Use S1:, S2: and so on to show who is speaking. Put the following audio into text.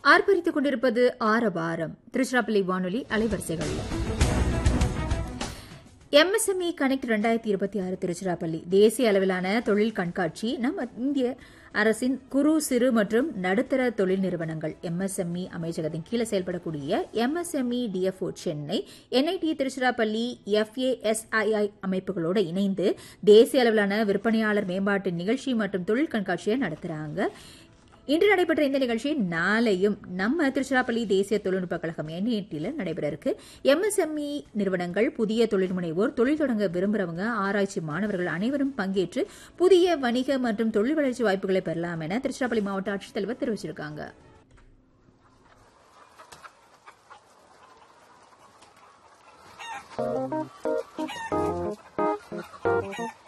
S1: ஆர்ப்பரித்துக் கொண்டிருப்பது ஆரவாரம் திருச்சிராப்பள்ளி வானொலி அலைவரிசைகளில் எம்எஸ்எம்இ கனெக்ட் ரெண்டாயிரத்தி இருபத்தி ஆறு திருச்சிராப்பள்ளி தேசிய அளவிலான தொழில் கண்காட்சி நம்ம இந்திய அரசின் குறு சிறு மற்றும் நடுத்தர தொழில் நிறுவனங்கள் எம்எஸ்எம்இ அமைச்சகத்தின் கீழே செயல்படக்கூடிய MSME DFO Chennai NIT Tiruchirappalli FASII அமைப்புகளோடு இணைந்து தேசிய அளவிலான விற்பனையாளர் மேம்பாட்டு நிகழ்ச்சி மற்றும் தொழில் கண்காட்சியை நடத்துகிறாங்க இன்று நடைபெற்ற இந்த நிகழ்ச்சி நாளையும் நம்ம திருச்சிராப்பள்ளி தேசிய தொழில்நுட்ப கழகம் என்ஐடியில் நடைபெற இருக்கு எம்எஸ்எம்இ நிறுவனங்கள் புதிய தொழில் முனைவோர் தொழில் தொடங்க விரும்புறவங்க ஆராய்ச்சி மாணவர்கள் அனைவரும் பங்கேற்று புதிய வணிக மற்றும் தொழில் வளர்ச்சி வாய்ப்புகளை பெறலாம் என திருச்சிராப்பள்ளி மாவட்ட ஆட்சித்தலைவர் தெரிவிச்சிருக்காங்க